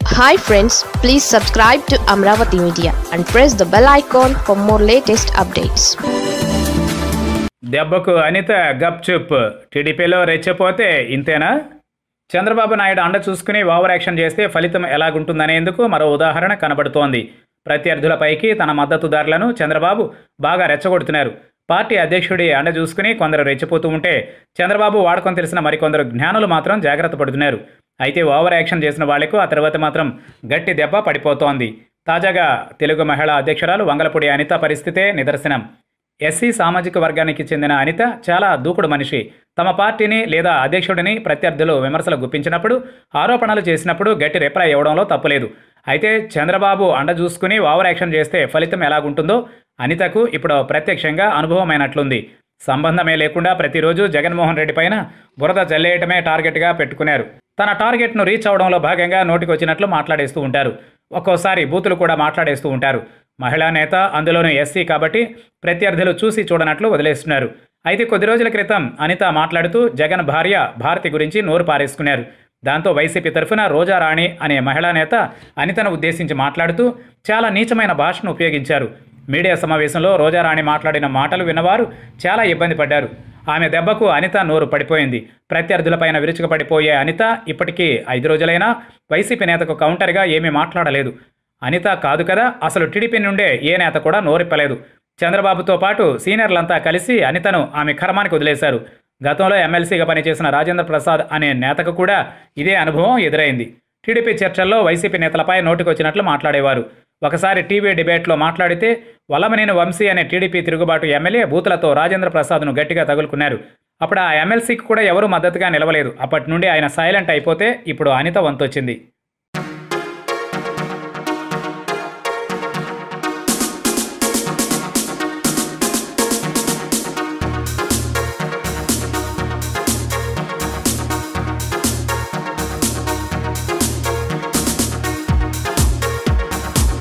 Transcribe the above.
hi friends please subscribe to Amaravati media and press the bell icon for more latest updates దెబ్బకు అనిత గప్చుప్ టీడీపీలో రెచ్చిపోతే ఇంతేనా చంద్రబాబు నాయుడు అండ చూసుకుని ఓవర్ యాక్షన్ చేస్తే ఫలితం ఎలాగుంటుందనేందుకు మరో ఉదాహరణ కనబడుతోంది ప్రత్యర్థులపైకి తన మద్దతుదారులను చంద్రబాబు బాగా రెచ్చగొడుతున్నారు పార్టీ అధ్యక్షుడి అండ చూసుకుని కొందరు రెచ్చిపోతూ ఉంటే చంద్రబాబు వాడుకొని తెలిసిన మరికొందరు జ్ఞానులు మాత్రం జాగ్రత్త పడుతున్నారు అయితే ఓవర్ యాక్షన్ చేసిన వాళ్లకు ఆ తర్వాత మాత్రం గట్టి దెబ్బ పడిపోతోంది తాజాగా తెలుగు మహిళా అధ్యక్షురాలు వంగలపూడి అనిత పరిస్థితే నిదర్శనం ఎస్సీ సామాజిక వర్గానికి చెందిన అనిత చాలా దూకుడు మనిషి తమ పార్టీని లేదా అధ్యక్షుడిని ప్రత్యర్థులు విమర్శలు గుప్పించినప్పుడు ఆరోపణలు చేసినప్పుడు గట్టి రిప్లై ఇవ్వడంలో తప్పులేదు అయితే చంద్రబాబు అండ చూసుకుని ఓవర్ యాక్షన్ చేస్తే ఫలితం ఎలాగుంటుందో అనితకు ఇప్పుడు ప్రత్యక్షంగా అనుభవమైనట్లుంది సంబంధమే లేకుండా ప్రతిరోజు జగన్మోహన్ రెడ్డి పైన బురద జల్లేయటమే టార్గెట్గా పెట్టుకున్నారు తన టార్గెట్ను రీచ్ అవడంలో భాగంగా నోటికొచ్చినట్లు మాట్లాడేస్తూ ఉంటారు ఒక్కోసారి బూతులు కూడా మాట్లాడేస్తూ ఉంటారు మహిళా నేత అందులోనూ ఎస్సీ కాబట్టి ప్రత్యర్థులు చూసి చూడనట్లు వదిలేస్తున్నారు అయితే కొద్ది రోజుల క్రితం అనిత మాట్లాడుతూ జగన్ భార్య భారతి గురించి నోరు పారేసుకున్నారు దాంతో వైసీపీ తరఫున రోజారాణి అనే మహిళా నేత అనితను ఉద్దేశించి మాట్లాడుతూ చాలా నీచమైన భాషను ఉపయోగించారు మీడియా సమావేశంలో రోజారాణి మాట్లాడిన మాటలు విన్నవారు చాలా ఇబ్బంది పడ్డారు ఆమె దెబ్బకు అనిత నోరు పడిపోయింది ప్రత్యర్థులపైన విరుచుకుపడిపోయే అనిత ఇప్పటికీ ఐదు రోజులైనా వైసీపీ నేతకు కౌంటర్గా ఏమీ మాట్లాడలేదు అనిత కాదు కదా అసలు టీడీపీ నుండే ఏ నేత కూడా నోరిప్పలేదు చంద్రబాబుతో పాటు సీనియర్లంతా కలిసి అనితను ఆమె కర్మానికి వదిలేశారు గతంలో ఎమ్మెల్సీగా పనిచేసిన రాజేంద్ర ప్రసాద్ అనే నేతకు కూడా ఇదే అనుభవం ఎదురైంది టీడీపీ చర్చల్లో వైసీపీ నేతలపై నోటికొచ్చినట్లు మాట్లాడేవారు ఒకసారి టీవీ డిబేట్లో మాట్లాడితే వల్లమనేని వంశీ అనే టీడీపీ తిరుగుబాటు ఎమ్మెల్యే బూతులతో రాజేంద్ర ప్రసాద్ను గట్టిగా తగులుకున్నారు అప్పుడు ఆ ఎమ్మెల్సీకి కూడా ఎవరూ మద్దతుగా నిలవలేదు అప్పటి నుండి ఆయన సైలెంట్ అయిపోతే ఇప్పుడు అనిత వంతొచ్చింది